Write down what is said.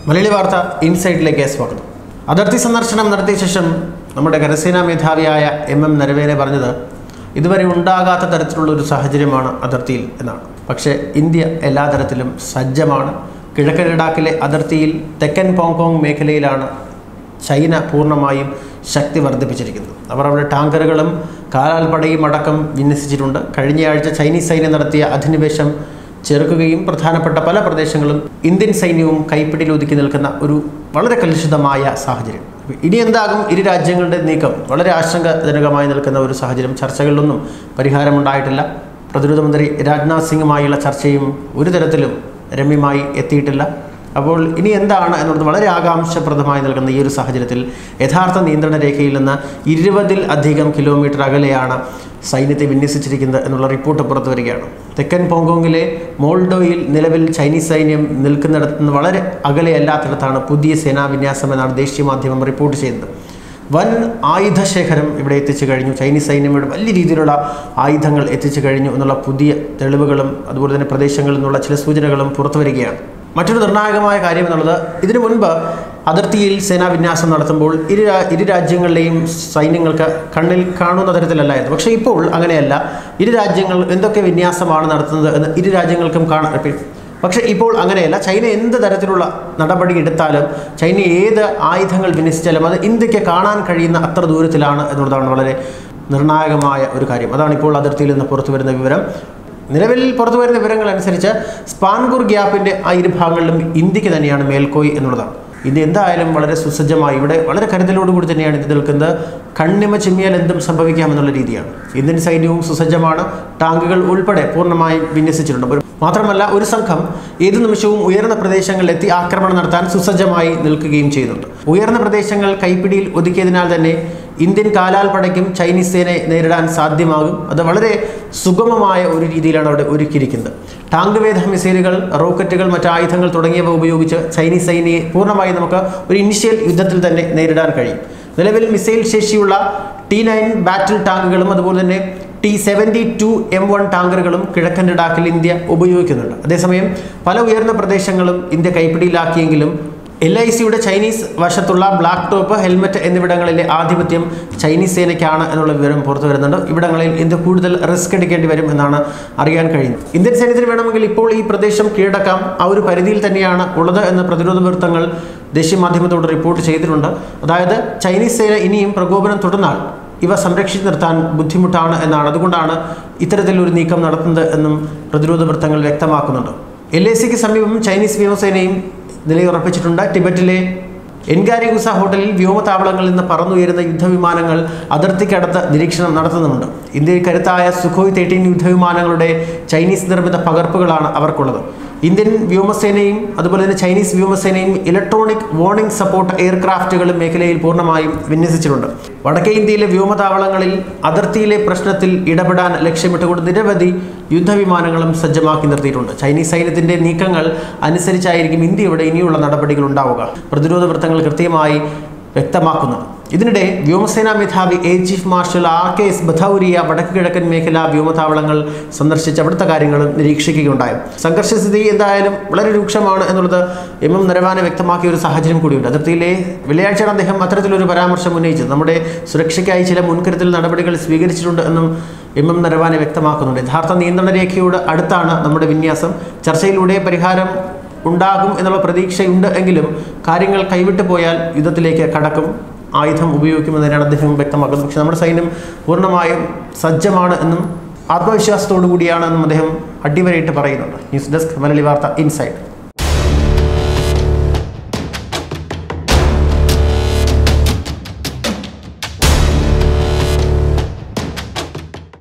മലയാളി വാർത്ത ഇൻസൈഡിലേക്ക് സ്വാഗതം അതിർത്തി സന്ദർശനം നടത്തിയ ശേഷം നമ്മുടെ കരസേനാ മേധാവിയായ എം എം നരവേനെ പറഞ്ഞത് ഇതുവരെ ഉണ്ടാകാത്ത തരത്തിലുള്ള ഒരു സാഹചര്യമാണ് അതിർത്തിയിൽ എന്നാണ് പക്ഷേ ഇന്ത്യ എല്ലാ തരത്തിലും സജ്ജമാണ് കിഴക്കൻ ലഡാക്കിലെ അതിർത്തിയിൽ തെക്കൻ പോങ്കോങ് മേഖലയിലാണ് ചൈന പൂർണ്ണമായും ശക്തി വർദ്ധിപ്പിച്ചിരിക്കുന്നത് അവർ അവിടെ ടാങ്കറുകളും കാലാൽപ്പടയും അടക്കം വിന്യസിച്ചിട്ടുണ്ട് കഴിഞ്ഞയാഴ്ച ചൈനീസ് സൈന്യം നടത്തിയ അധിനിവേശം ചെറുക്കുകയും പ്രധാനപ്പെട്ട പല പ്രദേശങ്ങളും ഇന്ത്യൻ സൈന്യവും കൈപ്പിടിയിൽ ഒതുക്കി നിൽക്കുന്ന ഒരു വളരെ കലുഷിതമായ സാഹചര്യം ഇനി എന്താകും ഇരു രാജ്യങ്ങളുടെ നീക്കം വളരെ ആശങ്കാജനകമായി നിൽക്കുന്ന ഒരു സാഹചര്യം ചർച്ചകളിലൊന്നും പരിഹാരമുണ്ടായിട്ടില്ല പ്രതിരോധ മന്ത്രി രാജ്നാഥ് സിംഗുമായുള്ള ചർച്ചയും ഒരു തരത്തിലും രമ്യമായി എത്തിയിട്ടില്ല അപ്പോൾ ഇനി എന്താണ് എന്നുള്ളത് വളരെ ആകാംക്ഷപ്രദമായി നിൽക്കുന്ന ഈ ഒരു സാഹചര്യത്തിൽ യഥാർത്ഥ നിയന്ത്രണ രേഖയിൽ നിന്ന് ഇരുപതിൽ അധികം കിലോമീറ്റർ അകലെയാണ് സൈന്യത്തെ വിന്യസിച്ചിരിക്കുന്നത് എന്നുള്ള റിപ്പോർട്ട് പുറത്തു വരികയാണ് തെക്കൻ പോങ്കോങ്ങിലെ മോൾഡോയിൽ നിലവിൽ ചൈനീസ് സൈന്യം നിൽക്കുന്നിടത്ത് നിന്ന് വളരെ അകലെയല്ലാത്തിടത്താണ് പുതിയ സേനാ വിന്യാസം എന്നാണ് ദേശീയ മാധ്യമം റിപ്പോർട്ട് ചെയ്യുന്നത് വൻ ആയുധശേഖരം ഇവിടെ എത്തിച്ചു കഴിഞ്ഞു ചൈനീസ് സൈന്യം ഇവിടെ വലിയ രീതിയിലുള്ള ആയുധങ്ങൾ എത്തിച്ചു കഴിഞ്ഞു എന്നുള്ള പുതിയ തെളിവുകളും അതുപോലെ തന്നെ പ്രദേശങ്ങളിൽ നിന്നുള്ള ചില സൂചനകളും പുറത്തു വരികയാണ് മറ്റൊരു നിർണായകമായ കാര്യം എന്നുള്ളത് ഇതിനു മുൻപ് അതിർത്തിയിൽ സേനാ വിന്യാസം നടത്തുമ്പോൾ ഇരു രാ- ഇരു രാജ്യങ്ങളിലെയും സൈന്യങ്ങൾക്ക് കണ്ണിൽ കാണുന്ന തരത്തിലല്ലായിരുന്നു പക്ഷേ ഇപ്പോൾ അങ്ങനെയല്ല ഇരു രാജ്യങ്ങൾ എന്തൊക്കെ വിന്യാസമാണ് നടത്തുന്നത് എന്ന് ഇരു രാജ്യങ്ങൾക്കും കാണാൻ പക്ഷേ ഇപ്പോൾ അങ്ങനെയല്ല ചൈന എന്ത് തരത്തിലുള്ള നടപടി എടുത്താലും ചൈന ഏത് ആയുധങ്ങൾ വിന്യസിച്ചാലും അത് ഇന്ത്യക്ക് കാണാൻ കഴിയുന്ന അത്ര ദൂരത്തിലാണ് എന്നുള്ളതാണ് വളരെ നിർണായകമായ ഒരു കാര്യം അതാണ് ഇപ്പോൾ അതിർത്തിയിൽ നിന്ന് പുറത്തു വരുന്ന വിവരം നിലവിൽ പുറത്തു വരുന്ന വിവരങ്ങൾ അനുസരിച്ച് സ്പാൻഗൂർ ഗ്യാപ്പിൻ്റെ ആ ഇരു ഭാഗങ്ങളിലും ഇന്ത്യക്ക് തന്നെയാണ് മേൽക്കോയ് എന്നുള്ളതാണ് ഇന്ത്യ എന്തായാലും വളരെ സുസജ്ജമായി ഇവിടെ വളരെ കരുതലോടുകൂടി തന്നെയാണ് ഇത് നിൽക്കുന്നത് കണ്ണിമ ചിമ്മിയാൽ എന്തും സംഭവിക്കാമെന്നുള്ള രീതിയാണ് ഇന്ത്യൻ സൈന്യവും സുസജ്ജമാണ് ടാങ്കുകൾ ഉൾപ്പെടെ പൂർണ്ണമായും വിന്യസിച്ചിട്ടുണ്ട് ഒരു- മാത്രമല്ല ഒരു സംഘം ഏതു നിമിഷവും ഉയർന്ന പ്രദേശങ്ങളിലെത്തി ആക്രമണം നടത്താൻ സുസജ്ജമായി നിൽക്കുകയും ചെയ്യുന്നുണ്ട് ഉയർന്ന പ്രദേശങ്ങൾ കൈപ്പിടിയിൽ ഒതുക്കിയതിനാൽ തന്നെ ഇന്ത്യൻ കാലാൽപ്പടയ്ക്കും ചൈനീസ് സേനയെ നേരിടാൻ സാധ്യമാകും അത് വളരെ സുഗമമായ ഒരു രീതിയിലാണ് അവിടെ ഒരുക്കിയിരിക്കുന്നത് ടാങ്ക് വേധ മിസൈലുകൾ റോക്കറ്റുകൾ മറ്റ് ആയുധങ്ങൾ തുടങ്ങിയവ ഉപയോഗിച്ച് ചൈനീസ് സൈന്യയെ പൂർണ്ണമായി നമുക്ക് ഒരു ഇനിഷ്യൽ യുദ്ധത്തിൽ തന്നെ നേരിടാൻ കഴിയും നിലവിൽ മിസൈൽ ശേഷിയുള്ള ടി നയൻ ബാറ്റിൽ ടാങ്കുകളും അതുപോലെ തന്നെ T seventy two M one ടാങ്കറുകളും കിഴക്കൻ ലഡാക്കിൽ ഇന്ത്യ ഉപയോഗിക്കുന്നുണ്ട് അതേസമയം പല ഉയർന്ന പ്രദേശങ്ങളും ഇന്ത്യ കൈപ്പിടിയിലാക്കിയെങ്കിലും എൽ ഐ സിയുടെ ചൈനീസ് വശത്തുള്ള ബ്ലാക്ക് ടോപ്പ് ഹെൽമറ്റ് എന്നിവിടങ്ങളിലെ ആധിപത്യം ചൈനീസ് സേനയ്ക്കാണ് എന്നുള്ള വിവരം പുറത്തു വരുന്നുണ്ട് ഇവിടങ്ങളിൽ ഇന്ത്യ കൂടുതൽ റിസ്ക് എടുക്കേണ്ടി വരും എന്നാണ് അറിയാൻ കഴിയുന്നത് ഇന്ത്യൻ സൈന്യത്തിന് വേണമെങ്കിൽ ഇപ്പോൾ ഈ പ്രദേശം കീഴടക്കാം ആ ഒരു പരിധിയിൽ തന്നെയാണ് ഉള്ളത് എന്ന് പ്രതിരോധ വൃത്തങ്ങൾ ദേശീയ മാധ്യമത്തോട് റിപ്പോർട്ട് ചെയ്തിട്ടുണ്ട് അതായത് ചൈനീസ് സേന ഇനിയും പ്രകോപനം തുടർന്നാൽ ഇവ സംരക്ഷിച്ചു നിർത്താൻ ബുദ്ധിമുട്ടാണ് എന്നാണ് അതുകൊണ്ടാണ് ഇത്തരത്തിലൊരു നീക്കം നടത്തുന്നത് എന്നും പ്രതിരോധ വൃത്തങ്ങൾ വ്യക്തമാക്കുന്നുണ്ട് എൽ എ സിക്ക് സമീപം ചൈനീസ് വ്യോമസേനയും നിലയുറപ്പിച്ചിട്ടുണ്ട് ടിബറ്റിലെ എൻഗാരിഗുസ ഹോട്ടലിൽ വ്യോമതാവളങ്ങളിൽ നിന്ന് പറന്നുയരുന്ന യുദ്ധവിമാനങ്ങൾ അതിർത്തിക്കടുത്ത് നിരീക്ഷണം നടത്തുന്നുമുണ്ട് ഇന്ത്യയിൽ കരുത്തായ സുഖോയ് തേർട്ടീൻ യുദ്ധവിമാനങ്ങളുടെ ചൈനീസ് നിർമ്മിത പകർപ്പുകളാണ് അവർക്കുള്ളത് ഇന്ത്യൻ വ്യോമസേനയും അതുപോലെ തന്നെ ചൈനീസ് വ്യോമസേനയും ഇലക്ട്രോണിക് വാർണിംഗ് സപ്പോർട്ട് എയർക്രാഫ്റ്റുകളും മേഖലയിൽ പൂർണ്ണമായും വിന്യസിച്ചിട്ടുണ്ട് വടക്കേ ഇന്ത്യയിലെ വ്യോമതാവളങ്ങളിൽ അതിർത്തിയിലെ പ്രശ്നത്തിൽ ഇടപെടാൻ ലക്ഷ്യമിട്ടുകൊണ്ട് നിരവധി യുദ്ധവിമാനങ്ങളും സജ്ജമാക്കി നിർത്തിയിട്ടുണ്ട് ചൈനീസ് സൈന്യത്തിന്റെ നീക്കങ്ങൾ അനുസരിച്ചായിരിക്കും ഇന്ത്യയുടെ ഇനിയുള്ള നടപടികൾ ഉണ്ടാവുക പ്രതിരോധ വൃത്തങ്ങൾ കൃത്യമായി വ്യക്തമാക്കുന്നത് ഇതിനിടെ വ്യോമസേനാ മേധാവി air chief marshal R K S Bhadauria വടക്ക് കിഴക്കൻ മേഖല വ്യോമതാവളങ്ങൾ സന്ദർശിച്ച് അവിടുത്തെ കാര്യങ്ങളും നിരീക്ഷിക്കുകയുണ്ടായി സംഘർഷസ്ഥിതി എന്തായാലും വളരെ രൂക്ഷമാണ് എന്നുള്ളത് എം എം നരവാനെ വ്യക്തമാക്കിയ ഒരു സാഹചര്യം കൂടിയുണ്ട് അതിർത്തിയിലെ വെള്ളിയാഴ്ചയാണ് അദ്ദേഹം അത്തരത്തിലൊരു പരാമർശം ഉന്നയിച്ചത് നമ്മുടെ സുരക്ഷയ്ക്കായി ചില മുൻകരുതൽ നടപടികൾ സ്വീകരിച്ചിട്ടുണ്ട് എന്നും എം എം നരവാനെ വ്യക്തമാക്കുന്നുണ്ട് യഥാർത്ഥ നിയന്ത്രണ രേഖയോട് അടുത്താണ് നമ്മുടെ വിന്യാസം ചർച്ചയിലൂടെ പരിഹാരം ഉണ്ടാകും എന്നുള്ള പ്രതീക്ഷയുണ്ട് എങ്കിലും കാര്യങ്ങൾ കൈവിട്ടു പോയാൽ യുദ്ധത്തിലേക്ക് കടക്കും ആയുധം ഉപയോഗിക്കുമെന്നതിനാണ് അദ്ദേഹം വ്യക്തമാക്കുന്നത് പക്ഷേ നമ്മുടെ സൈന്യം പൂർണ്ണമായും സജ്ജമാണ് എന്നും ആത്മവിശ്വാസത്തോടു കൂടിയാണെന്നും അദ്ദേഹം അടിവരയിട്ട് പറയുന്നുണ്ട് ന്യൂസ് ഡെസ്ക് മലയാളി വാർത്ത ഇൻസൈഡ്